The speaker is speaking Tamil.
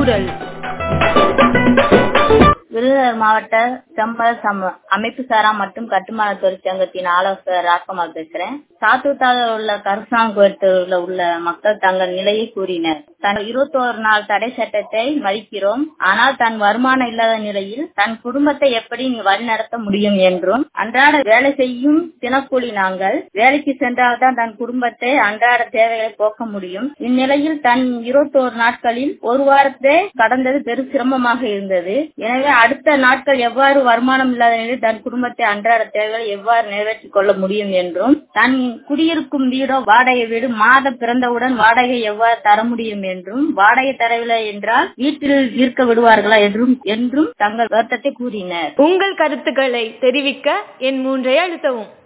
குரல் விருதுநகர் மாவட்ட செம்பல சம அமைப்பு சாரா மற்றும் கட்டுமான தொழிற்சங்கத்தின் ஆலோசகர் ராக்கமால் பேசுறேன் சாத்தூத்தால உள்ள கருசாங் கோயத்தில் உள்ள மக்கள் தங்கள் நிலையை கூறினர் தன் இருபத்தோரு நாள் தடை சட்டத்தை மதிக்கிறோம் ஆனால் தன் வருமானம் இல்லாத நிலையில் தன் குடும்பத்தை எப்படி வழிநடத்த முடியும் என்றும் அன்றாட வேலை செய்யும் தினக்கூலி நாங்கள் வேலைக்கு சென்றால்தான் தன் குடும்பத்தை அன்றாட தேவைகளை போக்க முடியும் இந்நிலையில் தன் இருபத்தோரு நாட்களில் ஒரு வாரத்தை கடந்தது பெரும் சிரமமாக இருந்தது எனவே அடுத்த நாட்கள் எவ்வாறு வருமானம் இல்லாத நிலையில் தன் குடும்பத்தை அன்றாட தேவைகளை எவ்வாறு நிறைவேற்றிக் கொள்ள முடியும் என்றும் தன் குடியிருக்கும் வீடோ வாடகை வீடு மாதம் பிறந்தவுடன் வாடகை எவ்வாறு தர முடியும் என்றும் வாடகை தரவில்லை என்றால் வீட்டில் இருக்க விடுவார்களா என்றும் என்றும் தங்கள் வருத்தத்தை கூறினர் உங்கள் கருத்துக்களை தெரிவிக்க என் மூன்றை அழுத்தவும்